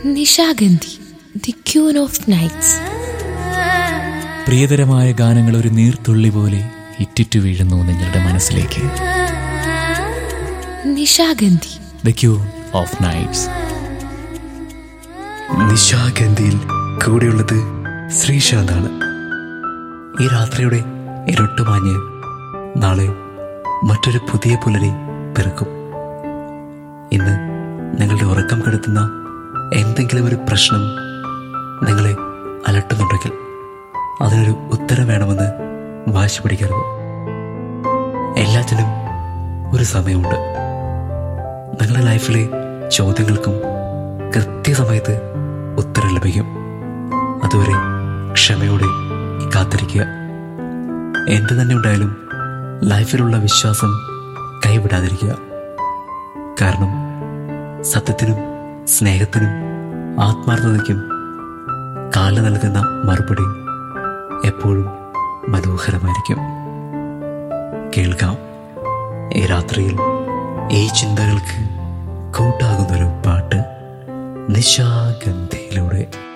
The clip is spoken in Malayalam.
Nishagandhi the queen of nights പ്രിയതരമായ ഗാനങ്ങൾ ഒരു നീർത്തുള്ളി പോലെ ഇറ്റിറ്റു വീഴുന്നു നിങ്ങളുടെ മനസ്സിലേക്ക് Nishagandhi the queen of nights നിശാഗന്ധിയിൽ കൂടെയുള്ളത് ശ്രീശാന്താണ് ഈ രാത്രിയുടെ ഇരുട്ടുമാഞ്ഞ് നാളെ മറ്റൊരു പുതിയ പുലരി പിറക്കും ഇന്ന് നിങ്ങളുടെ ഉറക്കം കെടുത്തുന്ന എന്തെങ്കിലും ഒരു പ്രശ്നം നിങ്ങളെ അലട്ടുന്നുണ്ടെങ്കിൽ അതിനൊരു ഉത്തരം വേണമെന്ന് വാശി പിടിക്കരുത് എല്ലാത്തിനും ഒരു സമയമുണ്ട് നിങ്ങളുടെ ലൈഫിലെ ചോദ്യങ്ങൾക്കും കൃത്യസമയത്ത് ഉത്തരം ലഭിക്കും അതുവരെ ക്ഷമയോടെ കാത്തിരിക്കുക എന്ത് തന്നെ ഉണ്ടായാലും ലൈഫിലുള്ള വിശ്വാസം കൈവിടാതിരിക്കുക കാരണം സത്യത്തിനും സ്നേഹത്തിനും ആത്മാർത്ഥതയ്ക്കും കാല നൽകുന്ന മറുപടി എപ്പോഴും മനോഹരമായിരിക്കും കേൾക്കാം ഈ രാത്രിയിൽ ഈ ചിന്തകൾക്ക് കൂട്ടാകുന്നൊരു പാട്ട് നിശാഗന്ധിയിലൂടെ